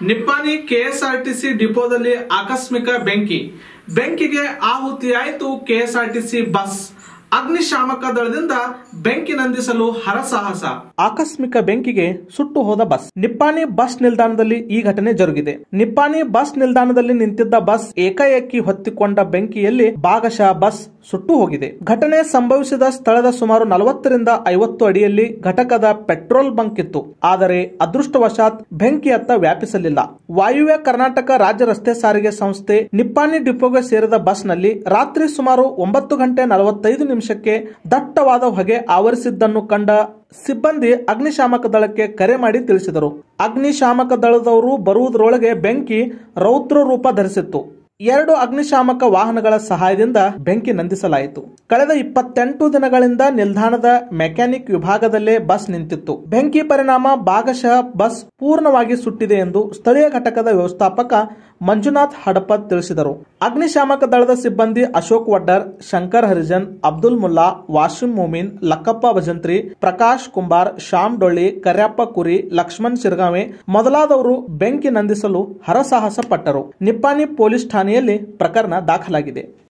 Nippani KSRTC ಡಿಪೋದಲ್ಲಿ ಆಕಸ್ಮಿಕ ಬೆಂಕಿ ಬೆಂಕಿಗೆ ಆಹುತಿಯಾಯಿತು ಕೆಎಸ್ಆರ್ಟಿಸಿ ಬಸ್ ಅಗ್ನಿಶಾಮಕ ದಳದಿಂದ ಬೆಂಕಿ ನಂದಿಸಲು ಹರಸಾಹಸ ಆಕಸ್ಮಿಕ ಬೆಂಕಿಗೆ ಸುಟ್ಟು ಹೋದ ಬಸ್ ನಿಪ್ಪಾಣಿ ಬಸ್ ನಿಲ್ದಾಣದಲ್ಲಿ ಈ ಘಟನೆ ಜರುಗಿದೆ ನಿಪ್ಪಾಣಿ ಬಸ್ ನಿಲ್ದಾಣದಲ್ಲಿ ನಿಂತಿದ್ದ ಬಸ್ ಏಕಾಏಕಿ ಹೊತ್ತಿಕೊಂಡ ಬೆಂಕಿಯಲ್ಲಿ ಭಾಗಶಃ ಬಸ್ ಸುಟ್ಟು ಹೋಗಿದೆ ಘಟನೆ ಸಂಭವಿಸಿದ ಸ್ಥಳದ ಸುಮಾರು ನಲವತ್ತರಿಂದ ಐವತ್ತು ಅಡಿಯಲ್ಲಿ ಘಟಕದ ಪೆಟ್ರೋಲ್ ಬಂಕ್ ಇತ್ತು ಆದರೆ ಅದೃಷ್ಟವಶಾತ್ ಬೆಂಕಿಯತ್ತ ವ್ಯಾಪಿಸಲಿಲ್ಲ ವಾಯುವ್ಯ ಕರ್ನಾಟಕ ರಾಜ್ಯ ರಸ್ತೆ ಸಾರಿಗೆ ಸಂಸ್ಥೆ ನಿಪ್ಪಾಣಿ ಡಿಪೋಗೆ ಸೇರಿದ ಬಸ್ನಲ್ಲಿ ರಾತ್ರಿ ಸುಮಾರು ಒಂಬತ್ತು ಗಂಟೆ ನಲವತ್ತೈದು ನಿಮಿಷಕ್ಕೆ ದಟ್ಟವಾದ ಹೊಗೆ ಆವರಿಸಿದ್ದನ್ನು ಕಂಡ ಸಿಬ್ಬಂದಿ ಅಗ್ನಿಶಾಮಕ ದಳಕ್ಕೆ ಕರೆ ಮಾಡಿ ತಿಳಿಸಿದರು ಅಗ್ನಿಶಾಮಕ ದಳದವರು ಬರುವುದರೊಳಗೆ ಬೆಂಕಿ ರೌದ್ರ ರೂಪ ಧರಿಸಿತ್ತು ಎರಡು ಅಗ್ನಿಶಾಮಕ ವಾಹನಗಳ ಸಹಾಯದಿಂದ ಬೆಂಕಿ ನಂದಿಸಲಾಯಿತು ಕಳೆದ ಇಪ್ಪತ್ತೆಂಟು ದಿನಗಳಿಂದ ನಿಲ್ದಾಣದ ಮೆಕ್ಯಾನಿಕ್ ವಿಭಾಗದಲ್ಲೇ ಬಸ್ ನಿಂತಿತ್ತು ಬೆಂಕಿ ಪರಿಣಾಮ ಭಾಗಶಃ ಬಸ್ ಪೂರ್ಣವಾಗಿ ಸುಟ್ಟಿದೆ ಎಂದು ಸ್ಥಳೀಯ ಘಟಕದ ವ್ಯವಸ್ಥಾಪಕ ಮಂಜುನಾಥ್ ಹಡಪದ್ ತಿಳಿಸಿದರು ಅಗ್ನಿಶಾಮಕ ದಳದ ಸಿಬ್ಬಂದಿ ಅಶೋಕ್ ವಡ್ಡರ್ ಶಂಕರ್ ಹರಿಜನ್ ಅಬ್ದುಲ್ ಮುಲ್ಲಾ ವಾಶಿಂ ಮುಮೀನ್ ಲಕ್ಕಪ್ಪ ಭಜಂತ್ರಿ ಪ್ರಕಾಶ್ ಕುಂಬಾರ್ ಶ್ಯಾಮ್ ಡೊಳ್ಳಿ ಕರ್ಯಪ್ಪ ಕುರಿ ಲಕ್ಷ್ಮಣ್ ಶಿರ್ಗಾವೆ ಮೊದಲಾದವರು ಬೆಂಕಿ ನಂದಿಸಲು ಹರಸಾಹಸ ಪಟ್ಟರು ನಿಪ್ಪಾಣಿ ಪೊಲೀಸ್ ಠಾಣೆಯಲ್ಲಿ ಪ್ರಕರಣ ದಾಖಲಾಗಿದೆ